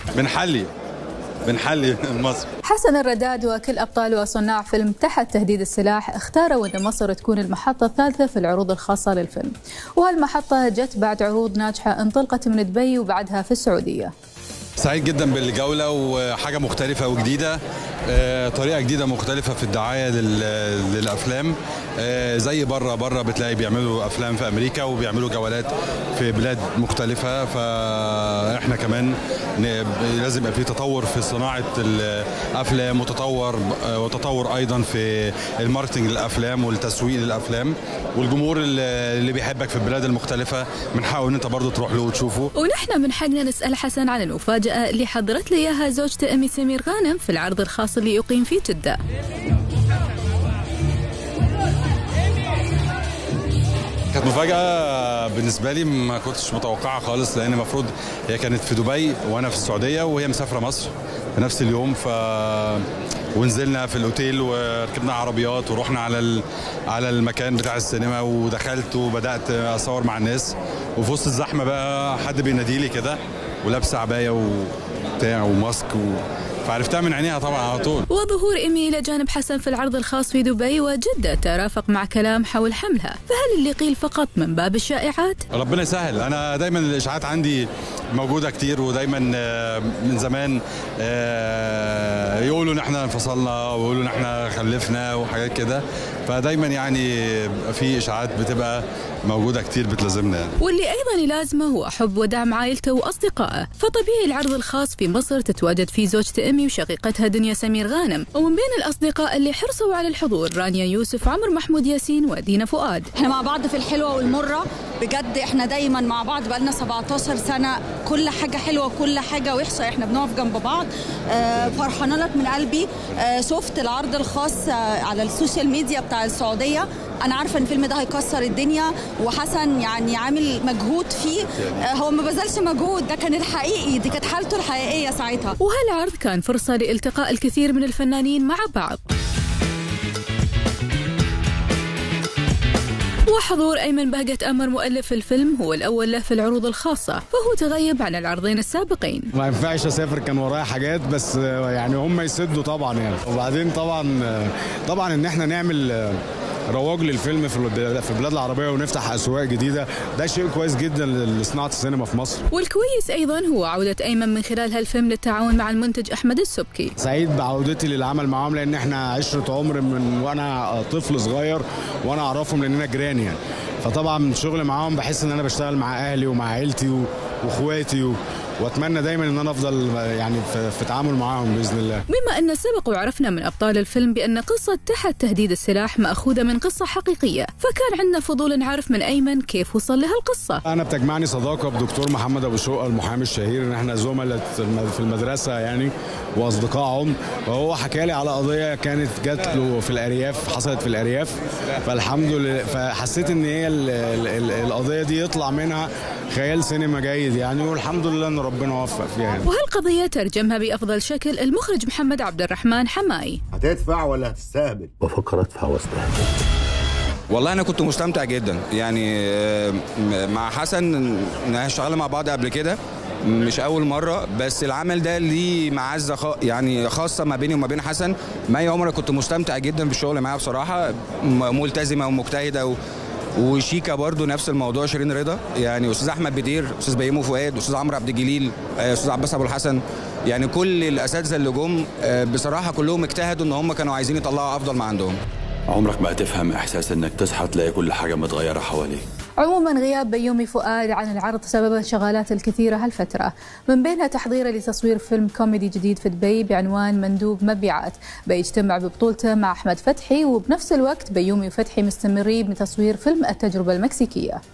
بنحلي بنحلي مصر حسن الرداد وكل أبطال وصناع فيلم تحت تهديد السلاح اختاروا أن مصر تكون المحطة الثالثة في العروض الخاصة للفيلم وهالمحطة جت بعد عروض ناجحة انطلقت من دبي وبعدها في السعودية سعيد جدا بالجولة وحاجة مختلفة وجديدة آه، طريقة جديدة مختلفة في الدعاية لل- للأفلام آه، زي بره بره بتلاقي بيعملوا أفلام في أمريكا وبيعملوا جولات في بلاد مختلفة فإحنا كمان ن- لازم يبقى في تطور في صناعة الأفلام وتطور آه، وتطور أيضا في الماركتنج للأفلام والتسويق للأفلام والجمهور اللي اللي بيحبك في البلاد المختلفة بنحاول إن أنت برضه تروح له وتشوفه ونحن من حقنا نسأل حسن عن المفاجأة اللي حضرت لي إياها زوجته أمي سمير غانم في العرض الخاص اللي يقيم في جدة كانت مفاجأة بالنسبة لي ما كنتش متوقعها خالص لأن المفروض هي كانت في دبي وأنا في السعودية وهي مسافرة مصر في نفس اليوم ف ونزلنا في الاوتيل وركبنا عربيات ورحنا على ال... على المكان بتاع السينما ودخلت وبدات اصور مع الناس وفي وسط الزحمه بقى حد بيناديلي كده ولابسه عبايه وبتاع وماسك و... فعرفتها من عينيها طبعا على طول وظهور إيمي إلى جانب حسن في العرض الخاص في دبي وجدة ترافق مع كلام حول حملها فهل اللي قيل فقط من باب الشائعات؟ ربنا يسهل انا دايما الاشاعات عندي موجوده كتير ودايما آه، من زمان آه، يقولوا ان احنا انفصلنا ويقولوا ان احنا خلفنا وحاجات كده فدايما يعني في اشاعات بتبقى موجوده كتير بتلازمنا يعني واللي أيضا يلازمه هو حب ودعم عائلته وأصدقائه فطبيعي العرض الخاص في مصر تتواجد فيه زوجته أمي وشقيقتها دنيا سمير غانم ومن بين الأصدقاء اللي حرصوا على الحضور رانيا يوسف عمر محمود ياسين ودينا فؤاد احنا مع بعض في الحلوه والمره بجد احنا دايما مع بعض بقالنا 17 سنه كل حاجه حلوه وكل حاجه وحشه احنا بنقف جنب بعض آه، فرحانه لك من قلبي آه، شفت العرض الخاص آه، على السوشيال ميديا بتاع السعوديه انا عارفه ان الفيلم ده هيكسر الدنيا وحسن يعني عامل مجهود فيه آه، هو ما بذلش مجهود ده كان الحقيقي دي كانت حالته الحقيقيه ساعتها وهالعرض كان فرصة لالتقاء الكثير من الفنانين مع بعض وحضور أيمن بهجة أمر مؤلف الفيلم هو الأول له في العروض الخاصة فهو تغيب عن العرضين السابقين ما ينفعش اسافر كان ورايا حاجات بس آه، يعني هم يسدوا طبعا يعني وبعدين طبعا آه، طبعا ان احنا نعمل آه، رواج للفيلم في البلاد- في البلاد العربيه ونفتح اسواق جديده ده شيء كويس جدا لصناعه السينما في مصر والكويس أيضا هو عودة أيمن من خلال هالفيلم للتعاون مع المنتج أحمد السبكي سعيد بعودتي للعمل معاهم لان احنا عشره عمر من وانا طفل صغير وانا اعرفهم لاننا جيران يعني فطبعا شغل معاهم بحس ان انا بشتغل مع اهلي ومع عيلتي و- واخواتي و... واتمنى دايما ان انا افضل يعني في, في تعامل معاهم باذن الله بما أن سبق وعرفنا من أبطال الفيلم بأن قصة تحت تهديد السلاح مأخوذة من قصة حقيقية فكان عندنا فضول نعرف من أيمن كيف وصل لها القصة انا بتجمعني صداقه بدكتور محمد ابو شقه المحامي الشهير ان احنا زملاء في الم- في المدرسه يعني واصدقاء عمر وهو حكى لي على قضيه كانت جات له في الارياف حصلت في الارياف فالحمد لله فحسيت ان هي ال ال ال القضيه دي يطلع منها خيال سينما جيد يعني والحمد لله ان ربنا وفق فيها يعني. وهالقضية ترجمها بأفضل شكل المخرج محمد عبد الرحمن حماي هتدفع ولا هتستهبل؟ بفكر ادفع واستهبل والله انا كنت مستمتع جدا يعني آه، م- مع حسن إحنا اشتغلنا مع بعض قبل كده مش اول مره بس العمل ده ليه معزه خ... يعني خاصه ما بيني وما بين حسن مي عمر كنت مستمتع جدا بالشغل معاها بصراحه م- ملتزمه ومجتهده و... وشيكا برضو نفس الموضوع شيرين رضا يعني استاذ احمد بدير استاذ بيومي فؤاد استاذ عمرو عبد الجليل آه، استاذ عباس ابو الحسن يعني كل الاساتذه اللي جم آه، بصراحه كلهم اجتهدوا ان هم كانوا عايزين يطلعوا افضل ما عندهم عمرك ما هتفهم احساس انك تصحى تلاقي كل حاجه متغيره حواليك عموما غياب بيومي فؤاد عن العرض سبب الشغالات الكثيرة هالفترة من بينها تحضيره لتصوير فيلم كوميدي جديد في دبي بعنوان مندوب مبيعات بيجتمع ببطولته مع أحمد فتحي وبنفس الوقت بيومي وفتحي مستمرين بتصوير فيلم التجربة المكسيكية